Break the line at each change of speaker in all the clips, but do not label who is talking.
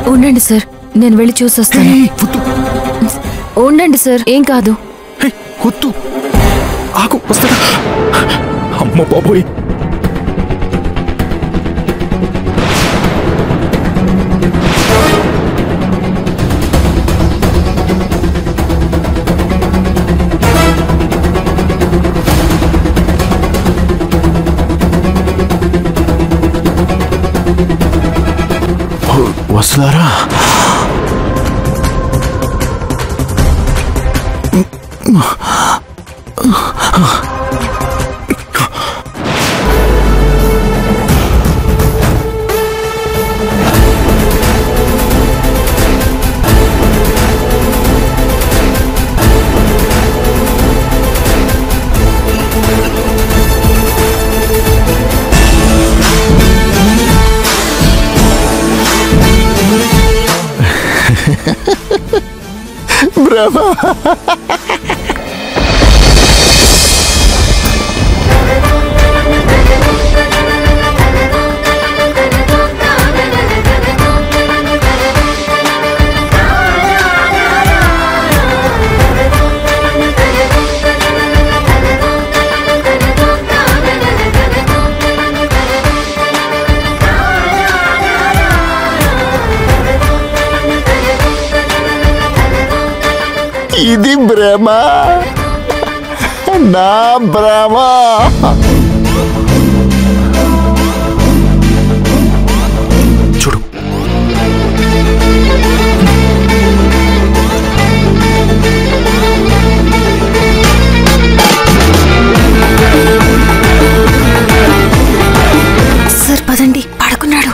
ఉండండి సార్ నేను వెళ్ళి చూసొస్తాను
ఏయ్, వద్దు
ఉండండి సార్ ఏం కాదు
ఏయ్, వద్దు ఆగు వస్తాడా అమ్మ బాబోయ్ వస్తారా
బ్రహ్మ ఇది భ్రమ నా భ్రమ
చూడు
సార్ పదండి పడుకున్నాడు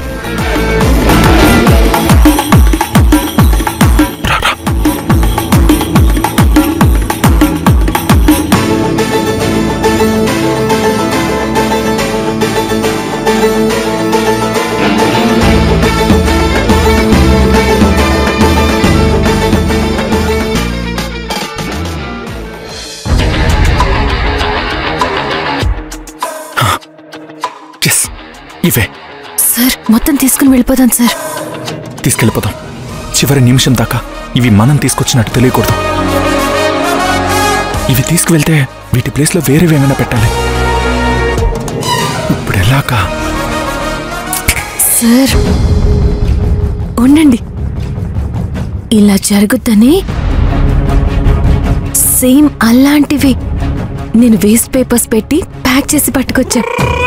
ఎస్ ఇవే
సార్ మొత్తం తీసుకుని వెళ్ళిపోదాం సార్
తీసుకెళ్ళిపోదాం చివరి నిమిషం దాకా ఇవి మనం తీసుకొచ్చినట్టు తెలియకూడదు ఇవి తీసుకువెళ్తే వీటి ప్లేస్లో వేరేవి ఏమైనా పెట్టాలి ఇప్పుడు ఎలాగా
సార్ ఉండండి ఇలా జరుగుద్దని సేమ్ అలాంటివి నేను వేస్ట్ పేపర్స్ పెట్టి ప్యాక్ చేసి పట్టుకొచ్చా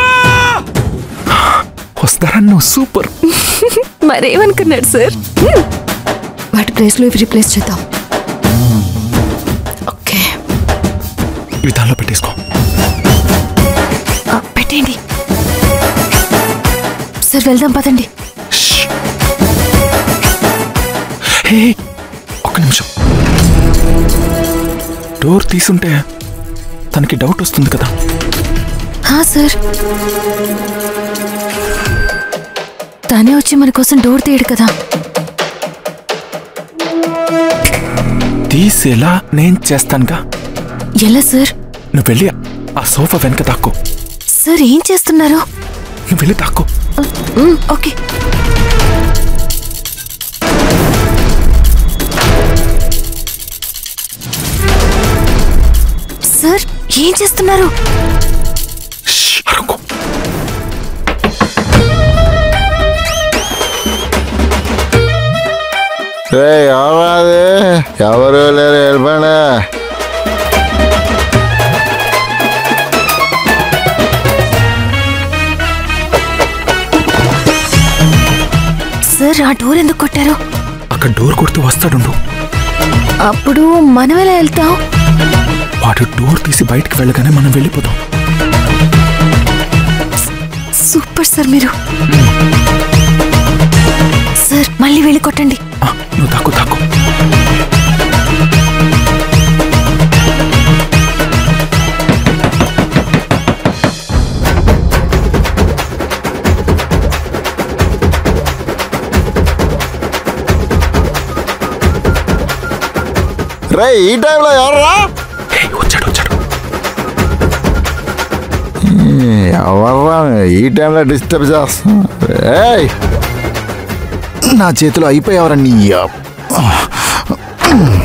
వస్తారా నువ్వు సూపర్
మరేమనుకున్నాడు సార్ హ్మ్. వాటి ప్లేస్లో ఇవి రీప్లేస్ చేద్దాం ఓకే
ఇవి దానిలో పెట్టేసుకో
ఆ, పెట్టేయండి సార్ వెళ్దాం పదండి
షష్. హే ఒక్క నిమిషం డోర్ తీసుంటే తనకి డౌట్ వస్తుంది కదా
హా సార్ తనే వచ్చి మన కోసం డోర్ తీయడు కదా
తీసేలా నేను చేస్తానుగా
ఎలా సార్
నువ్వు వెళ్ళి ఆ సోఫా వెనక దాక్కో
సార్ ఏం చేస్తున్నారు
నువ్వు వెళ్ళి దాక్కో
మ్, ఓకే సార్ ఏం చేస్తున్నారు
షష్, అరవకు.
రే ఎవరాది ఎవరు లేరు వెళ్ళిపోయినా
సార్ ఆ డోర్ ఎందుకు కొట్టారు
అక్కడ డోర్ కొడుతూ వస్తాడుండు
అప్పుడు మనం ఎలా వెళ్తాం
వాడు డోర్ తీసి బయటికి వెళ్ళగానే మనం వెళ్ళిపోతాం
సూపర్ సార్ మీరు సార్ మళ్ళీ వెళ్ళి కొట్టండి
ఆ, నువ్వు దాక్కు దాక్కు
రే ఈ టైంలో ఎవర్రా
ఏయ్, వచ్చాడు వచ్చాడు
ఎవర్రా ఈ టైంలో డిస్టర్బ్ చేస్తున్నా ఏయ్ నా చేతిలో అయిపోయావరా నీ అబ్బ.